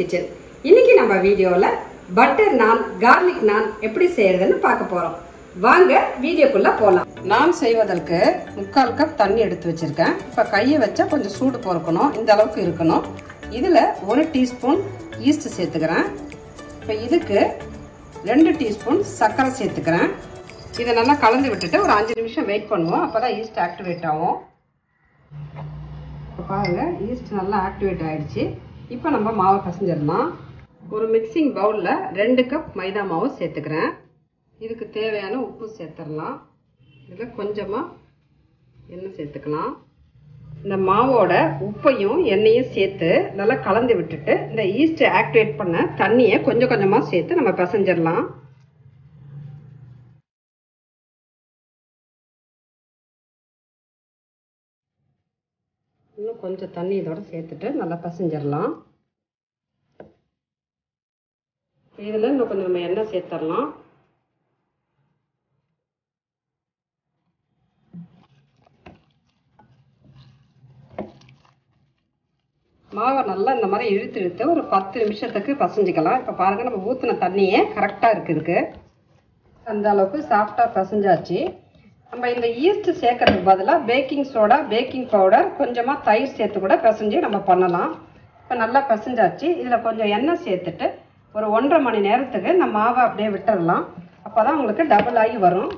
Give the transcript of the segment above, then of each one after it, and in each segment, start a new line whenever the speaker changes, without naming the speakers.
kitchen இன்னைக்கு நம்ம வீடியோல பட்டர் நான் கார்லிக் நான் எப்படி செய்யறதுன்னு பார்க்க போறோம் வாங்க வீடியோக்குள்ள போலாம் நான் செய்வதற்கு முக்கால் கப் தண்ணி எடுத்து வச்சிருக்கேன் இப்ப கையை வச்சா கொஞ்சம் சூடு பொறுக்கணும் இந்த அளவுக்கு இருக்கணும் இதுல ஒரு டீஸ்பூன் ஈஸ்ட் சேர்த்துக்கிறேன் இப்போ இதுக்கு ரெண்டு டீஸ்பூன் சர்க்கரை சேர்த்துக்கிறேன் இதை நல்லா கலந்து விட்டுட்டு ஒரு அஞ்சு நிமிஷம் வெயிட் பண்ணுவோம் அப்பதான் ஈஸ்ட் ஆக்டிவேட் ஆகும் இப்போ பாருங்க ஈஸ்ட் நல்லா ஆக்டிவேட் ஆயிடுச்சு இப்போ நம்ம மாவை பசஞ்சிடலாம் ஒரு மிக்சிங் பவுலில் ரெண்டு கப் மைதா மாவு சேர்த்துக்கிறேன் இதுக்கு தேவையான உப்பு சேர்த்துடலாம் இதில் கொஞ்சமாக எண்ணெய் சேர்த்துக்கலாம் இந்த மாவோட உப்பையும் எண்ணெயும் சேர்த்து நல்லா கலந்து விட்டுட்டு இந்த ஈஸ்ட் ஆக்டிவேட் பண்ண தண்ணியை கொஞ்சம் கொஞ்சமாக சேர்த்து நம்ம பசஞ்சிடலாம் இன்னும் கொஞ்சம் தண்ணி இதோட சேர்த்துட்டு நல்லா பசைஞ்சிடலாம் இதில் இன்னும் கொஞ்சம் நம்ம எண்ணெய் சேர்த்துடலாம் மாவை நல்லா இந்த மாதிரி இழுத்து இழுத்து ஒரு பத்து நிமிஷத்துக்கு பசைஞ்சிக்கலாம் இப்போ பாருங்கள் நம்ம ஊற்றின தண்ணியே கரெக்டாக இருக்குதுக்கு அந்த அளவுக்கு சாஃப்டாக பசைஞ்சாச்சு நம்ம இந்த ஈஸ்ட் சேர்க்கறதுக்கு பதிலாக பேக்கிங் சோடா பேக்கிங் பவுடர் கொஞ்சமாக தயிர் சேர்த்து கூட பிசைஞ்சு நம்ம பண்ணலாம் இப்போ நல்லா பிசைஞ்சாச்சு இதில் கொஞ்சம் எண்ணெய் சேர்த்துட்டு ஒரு ஒன்றரை மணி நேரத்துக்கு நம்ம மாவை அப்படியே விட்டுடலாம் அப்போ தான் உங்களுக்கு டபுள் ஆகி வரும்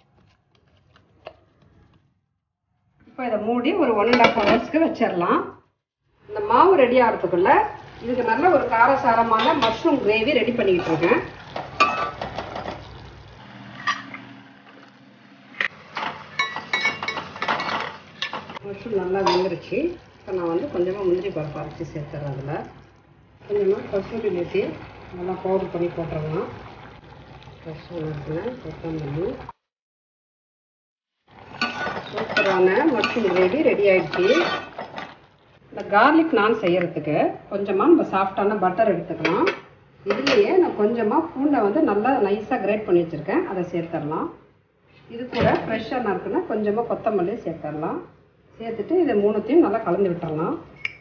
இப்போ இதை மூடி ஒரு ஒன் அண்ட் ஹாஃப் ஹவர்ஸ்க்கு வச்சிடலாம் இந்த மாவு ரெடி ஆகிறதுக்குள்ள இதுக்கு நல்ல ஒரு காரசாரமான மஷ்ரூம் கிரேவி ரெடி பண்ணிக்கிட்டு இருக்கேன் மஷ்ரூம் நல்லா வெந்துருச்சு இப்போ நான் வந்து கொஞ்சமாக முந்திரி பருப்பு அரைச்சி சேர்த்துறேன் அதில் கொஞ்சமாக கஸ்தூரி மேத்தி நல்லா பவுடர் பண்ணி போட்டுடலாம் ஃப்ரெஷ்ஷாக இருக்குங்க கொத்தமல்லி சூப்பரான மஷ்ரூம் கிரேவி ரெடி ஆயிடுச்சு இந்த கார்லிக் நான் செய்யறதுக்கு கொஞ்சமாக நம்ம சாஃப்டான பட்டர் எடுத்துக்கலாம் இதுலேயே நான் கொஞ்சமாக பூண்டை வந்து நல்லா நைஸாக கிரேட் பண்ணி வச்சுருக்கேன் அதை சேர்த்துடலாம் இது கூட ஃப்ரெஷ்ஷாக நறுக்குன்னா கொஞ்சமாக கொத்தமல்லி சேர்த்துடலாம் சேர்த்துட்டு இதை மூணுத்தையும் நல்லா கலந்து விட்டுறலாம்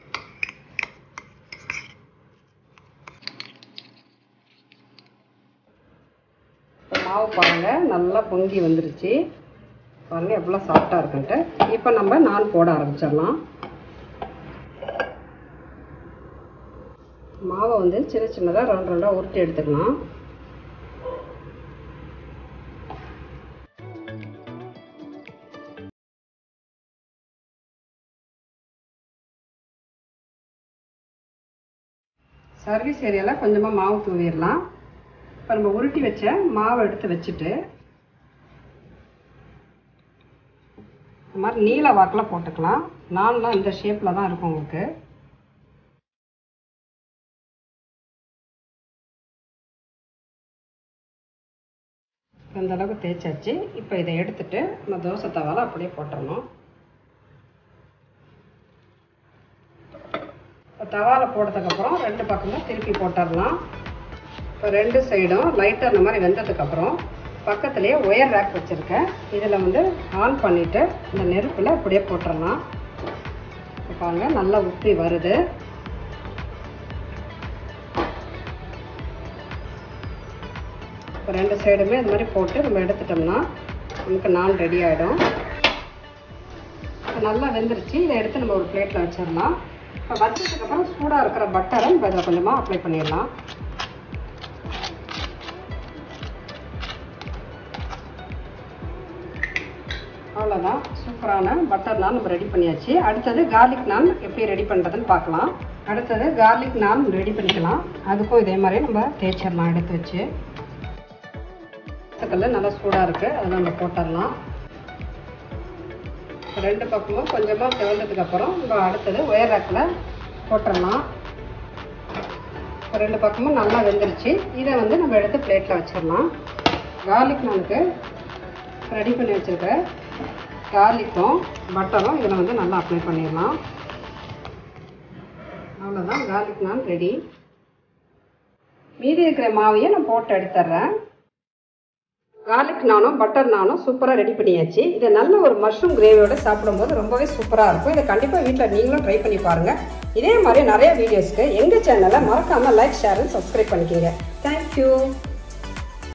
இப்போ மாவு பாருங்கள் நல்லா பொங்கி வந்துருச்சு பாருங்கள் எவ்வளோ சாஃப்டாக இருக்குன்ட்டு இப்போ நம்ம நான் போட ஆரம்பிச்சிடலாம் மாவை வந்து சின்ன சின்னதாக ரவுண்ட் ரவுண்டாக உருட்டி எடுத்துக்கலாம் சர்வீஸ் ஏரியாவில் கொஞ்சமாக மாவு தூவிடலாம் இப்போ நம்ம உருட்டி வச்ச மாவை எடுத்து வச்சுட்டு இந்த மாதிரி நீல வாக்கில் போட்டுக்கலாம் நான்லாம் இந்த ஷேப்பில் தான் இருக்கும் உங்களுக்கு இந்த அளவுக்கு தேய்ச்சாச்சு இப்போ இதை எடுத்துட்டு நம்ம தோசை தவால அப்படியே போட்டுடணும் இப்போ தவால போட்டதுக்கப்புறம் ரெண்டு பக்கமும் திருப்பி போட்டுடலாம் இப்போ ரெண்டு சைடும் லைட்டாக இந்த மாதிரி வெந்ததுக்கப்புறம் பக்கத்துலேயே ஒயர் ரேக் வச்சுருக்கேன் இதில் வந்து ஆன் பண்ணிவிட்டு இந்த நெருப்பில் அப்படியே போட்டுடலாம் பாருங்க நல்லா உப்பி வருது இப்போ ரெண்டு சைடுமே இந்த மாதிரி போட்டு நம்ம எடுத்துட்டோம்னா நமக்கு நான் ரெடி ஆகிடும் இப்போ நல்லா வெந்துருச்சு இதை எடுத்து நம்ம ஒரு பிளேட்டில் வச்சிடலாம் இப்போ வச்சதுக்கப்புறம் சூடாக இருக்கிற பட்டரை இப்போ இதில் கொஞ்சமாக அப்ளை பண்ணிடலாம் அவ்வளோதான் சூப்பரான பட்டர் நான் நம்ம ரெடி பண்ணியாச்சு அடுத்தது கார்லிக் நான் எப்படி ரெடி பண்ணுறதுன்னு பார்க்கலாம் அடுத்தது கார்லிக் நான் ரெடி பண்ணிக்கலாம் அதுக்கும் இதே மாதிரி நம்ம தேய்ச்சிடலாம் எடுத்து வச்சு கல் நல்லா சூடாக இருக்குது அதை நம்ம போட்டுடலாம் ரெண்டு பக்கமும் கொஞ்சமாக செவந்ததுக்கு அப்புறம் நம்ம அடுத்தது ஒயர் ரேக்கில் போட்டுடலாம் ரெண்டு பக்கமும் நல்லா வெந்துருச்சு இதை வந்து நம்ம எடுத்து பிளேட்டில் வச்சிடலாம் கார்லிக் நானுக்கு ரெடி பண்ணி வச்சுருக்க கார்லிக்கும் பட்டரும் இதில் வந்து நல்லா அப்ளை பண்ணிடலாம் அவ்வளோதான் கார்லிக் நான் ரெடி மீதி இருக்கிற மாவையும் நான் போட்டு எடுத்துட்றேன் கார்லிக் நானும் பட்டர் நானும் சூப்பராக ரெடி பண்ணியாச்சு இதை நல்ல ஒரு மஷ்ரூம் கிரேவியோட சாப்பிடும்போது ரொம்பவே சூப்பராக இருக்கும் இதை கண்டிப்பாக வீட்டில் நீங்களும் ட்ரை பண்ணி பாருங்கள் இதே மாதிரி நிறைய வீடியோஸ்க்கு எங்கள் சேனலை மறக்காமல் லைக் ஷேர் சப்ஸ்கிரைப் பண்ணிக்கோங்க தேங்க்யூ